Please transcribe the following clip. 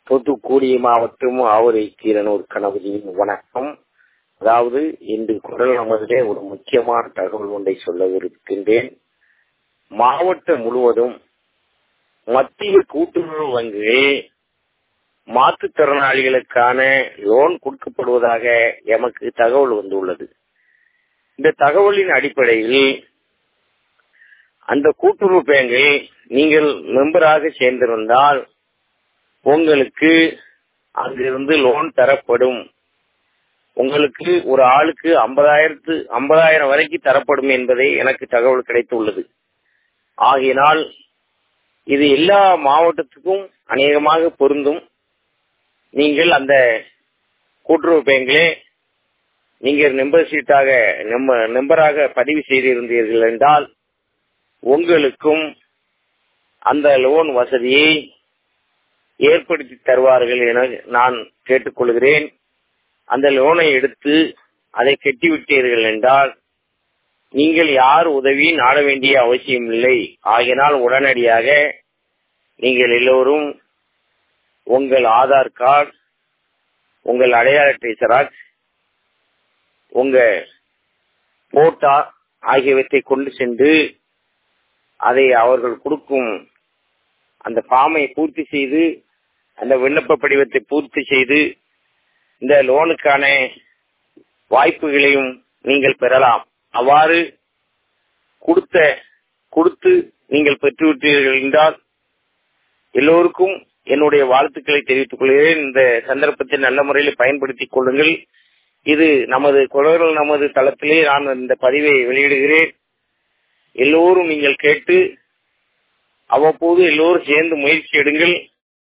தூத்துக்குடி மாவட்டம் ஆவரை கீரனூர் கணபதியின் வணக்கம் அதாவது இன்று குரல் நமதிலே ஒரு முக்கியமான தகவல் ஒன்றை சொல்லவிருக்கின்றேன் மாவட்டம் முழுவதும் மத்திய கூட்டுறவு வங்கியில் மாற்றுத்திறனாளிகளுக்கான லோன் கொடுக்கப்படுவதாக எமக்கு தகவல் வந்துள்ளது இந்த தகவலின் அடிப்படையில் அந்த கூட்டுறவு பேங்கில் நீங்கள் மெம்பராக சேர்ந்திருந்தால் உங்களுக்கு அங்கிருந்து லோன் தரப்படும் உங்களுக்கு ஒரு ஆளுக்கு ஐம்பதாயிரத்து ஐம்பதாயிரம் வரைக்கும் தரப்படும் என்பதை எனக்கு தகவல் கிடைத்துள்ளது ஆகையினால் இது எல்லா மாவட்டத்துக்கும் அநேகமாக பொருந்தும் நீங்கள் அந்த கூட்டுறவு பேங்கிலே நீங்கள் மெம்பர்ஷீட்டாக மெம்பராக பதிவு செய்திருந்தீர்கள் என்றால் உங்களுக்கும் அந்த லோன் வசதியை ஏற்படுத்தி தருவார்கள் என நான் கேட்டுக்கொள்கிறேன் அந்த லோனை எடுத்து அதை கட்டிவிட்டீர்கள் என்றால் நீங்கள் யார் உதவி நாட வேண்டிய அவசியம் இல்லை ஆகினால் உடனடியாக நீங்கள் எல்லோரும் உங்கள் ஆதார் கார்டு உங்கள் அடையாள அட்டை ஜெராக்ஸ் உங்க போட்டா ஆகியவற்றை கொண்டு சென்று அதை அவர்கள் கொடுக்கும் அந்த ஃபார்மை பூர்த்தி செய்து அந்த விண்ணப்ப படிவத்தை பூர்த்தி செய்து இந்த லோனுக்கான வாய்ப்புகளையும் நீங்கள் பெறலாம் அவ்வாறு கொடுத்த கொடுத்து நீங்கள் பெற்றுவிட்டீர்கள் என்றால் எல்லோருக்கும் என்னுடைய வாழ்த்துக்களை தெரிவித்துக் கொள்கிறேன் இந்த சந்தர்ப்பத்தை நல்ல முறையில் பயன்படுத்திக் கொள்ளுங்கள் இது நமது குரல் நமது தளத்திலே நான் இந்த பதிவை வெளியிடுகிறேன் எல்லோரும் நீங்கள் கேட்டு அவ்வப்போது எல்லோரும் சேர்ந்து முயற்சி எடுங்கள்